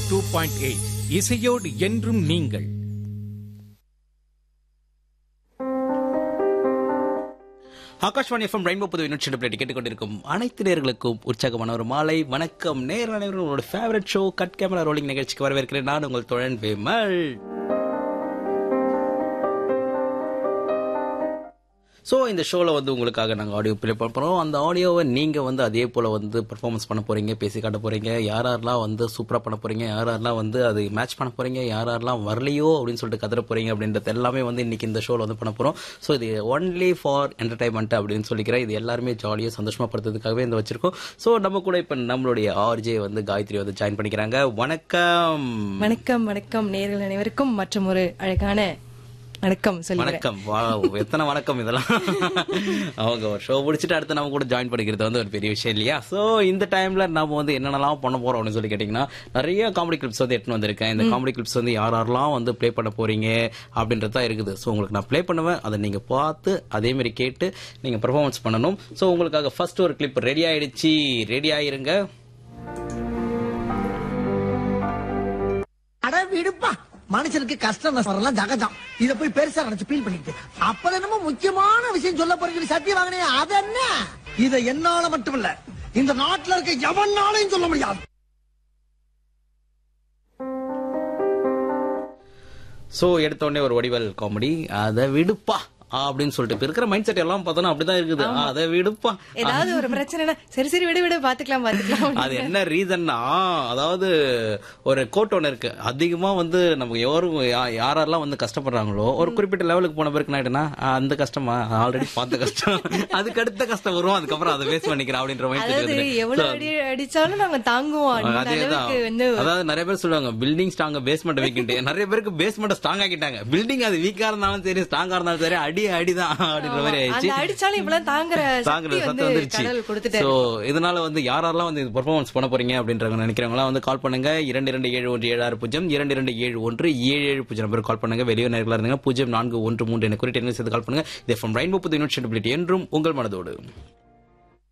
two point eight இசையோடு என்றும் நீங்கள் ஆகாஷ்வாணி எஃப்எம் ரெயின்போ புது நூற்றி பிளேட் கேட்டுக்கொண்டிருக்கும் அனைத்து நேர்களுக்கும் உற்சாகமான ஒரு மாலை வணக்கம் நேர் அனைவரும் உங்களோட favourite show cut camera rolling நிகழ்ச்சிக்கு வரவேற்கிறேன் நான் உங்கள் தொழன் வேமல் ஸோ இந்த ஷோவில் வந்து உங்களுக்காக நாங்கள் ஆடியோ ப்ளே பண்ண போகிறோம் அந்த ஆடியோவை நீங்கள் வந்து அதே போல் வந்து பெர்ஃபார்மன்ஸ் பண்ண போகிறீங்க பேசி காட்ட போகிறீங்க யார் யாரெல்லாம் வந்து சூப்பராக பண்ண போகிறீங்க யார் யாரெல்லாம் வந்து அது மேட்ச் பண்ண போகிறீங்க யார் யாரெல்லாம் வரலையோ அப்படின்னு சொல்லிட்டு கதற போகிறீங்க அப்படின்றது எல்லாமே வந்து இன்னைக்கு இந்த ஷோவில் வந்து பண்ண போகிறோம் ஸோ இது ஒன்லி ஃபார் என்டர்டைன்மெண்ட் அப்படின்னு சொல்லிக்கிறேன் இது எல்லாருமே ஜாலியாக சந்தோஷமாப்படுத்துறதுக்காகவே இந்த வச்சிருக்கோம் ஸோ நம்ம கூட இப்போ நம்மளுடைய ஆர்ஜே வந்து காயத்ரி வந்து ஜாயின் பண்ணிக்கிறாங்க வணக்கம் வணக்கம் வணக்கம் நேர்கள் அனைவருக்கும் மற்றும் ஒரு அழகான வணக்கம் சொல்லுகிறேன் வணக்கம் வாவ் எத்தனை வணக்கம் இதெல்லாம் அவங்க ஷோ முடிச்சுட்டு அடுத்து நம்ம கூட ஜாயின் பண்ணிக்கிறது வந்து ஒரு பெரிய விஷயம் இல்லையா ஸோ இந்த டைம்ல நம்ம வந்து என்னென்னலாம் பண்ண போறோம் அப்படின்னு சொல்லி கேட்டீங்கன்னா நிறைய காமெடி கிளிப்ஸ் வந்து எடுத்துன்னு வந்திருக்கேன் இந்த காமெடி கிளிப்ஸ் வந்து யார் யாரெல்லாம் வந்து ப்ளே பண்ண போறீங்க அப்படின்றது தான் இருக்குது ஸோ உங்களுக்கு நான் ப்ளே பண்ணுவேன் அதை நீங்க பார்த்து அதே மாதிரி கேட்டு நீங்க பெர்ஃபார்மன்ஸ் பண்ணணும் ஸோ உங்களுக்காக ஃபர்ஸ்ட் ஒரு கிளிப் ரெடி ஆயிடுச்சு ரெடி ஆயிருங்க அட விடுப்பா மனுஷனுக்கு கஷ்டம் நஷ்டம் வரலாம் ஜகஜம் இத போய் பெருசா நினைச்சு ஃபீல் பண்ணிக்கிட்டு அப்ப என்னமோ முக்கியமான விஷயம் சொல்ல போறீங்க சத்தியம் வாங்கினே அது என்ன இத என்னால மட்டுமில்ல இந்த நாட்டுல இருக்க எவனாலையும் சொல்ல முடியாது ஸோ எடுத்த உடனே ஒரு வடிவல் காமெடி அதை விடுப்பா அப்படின்னு சொல்லிட்டு இப்ப இருக்கிற மைண்ட் செட் எல்லாம் பார்த்தோன்னா அப்படிதான் இருக்குது அதை விடுப்பா ஏதாவது ஒரு பிரச்சனைனா சரி சரி விடு விடு பாத்துக்கலாம் பாத்துக்கலாம் அது என்ன ரீசன்னா அதாவது ஒரு கோட் ஒன்று இருக்கு அதிகமா வந்து நமக்கு யாரும் யா- யாரெல்லாம் வந்து கஷ்டப்படுறாங்களோ ஒரு குறிப்பிட்ட லெவலுக்கு போன பிறகு என்ன ஆயிடுனா "ஆ, அந்த கஷ்டமா ஆல்ரெடி பார்த்த கஷ்டம் அதுக்கு அடுத்த கஷ்டம் வரும் அதுக்கப்புறம் அதை ஃபேஸ் பண்ணிக்கிறேன் அப்படின்ற மைண்ட் அதாவது செட் எவ்வளவு அடி அடிச்சாலும் நாங்க தாங்குவோம் அந்த அதேதான் அளவுக்கு வந்து அதாவது நிறைய பேர் சொல்லுவாங்க பில்டிங் ஸ்ட்ராங்க பேஸ்மெண்ட் வீக்கிட்டு நிறைய பேருக்கு பேஸ்மெண்ட் ஸ்ட்ராங் ஆக்கிட்டாங்க பில்டிங் அது வீக்கா இருந்தாலும் சரி ஸ்ட்ராங்கா இருந்தாலும் சரி அடி அடிதான் அப்படின்ற மாதிரி அந்த ஆயிடுச்சு அடிச்சாலும் இவ்வளவு தாங்குற தாங்குற சக்தி சத்தம் வந்து வந்துருச்சு கடவுள் கொடுத்துட்டாரு சோ இதனால வந்து யாரெல்லாம் வந்து பெர்ஃபார்மன்ஸ் பண்ண போறீங்க அப்படின்றவங்க நினைக்கிறவங்க வந்து கால் பண்ணுங்க இரண்டு இரண்டு ஏழு ஒன்று ஏழு ஆறு பூஜ்ஜியம் இரண்டு இரண்டு ஏழு ஒன்று ஏழு ஏழு பூஜ்ஜியம் நம்பர் கால் பண்ணுங்க வெளியே நேர்களா இருந்துங்க பூஜ்ஜியம் நான்கு ஒன்று மூன்று என குறிட்டு என்ன சேர்த்து கால் பண்ணுங்க இது ஃப்ரம் ரெயின்போ புது யூனிட் என்றும் உங்கள் மனதோடு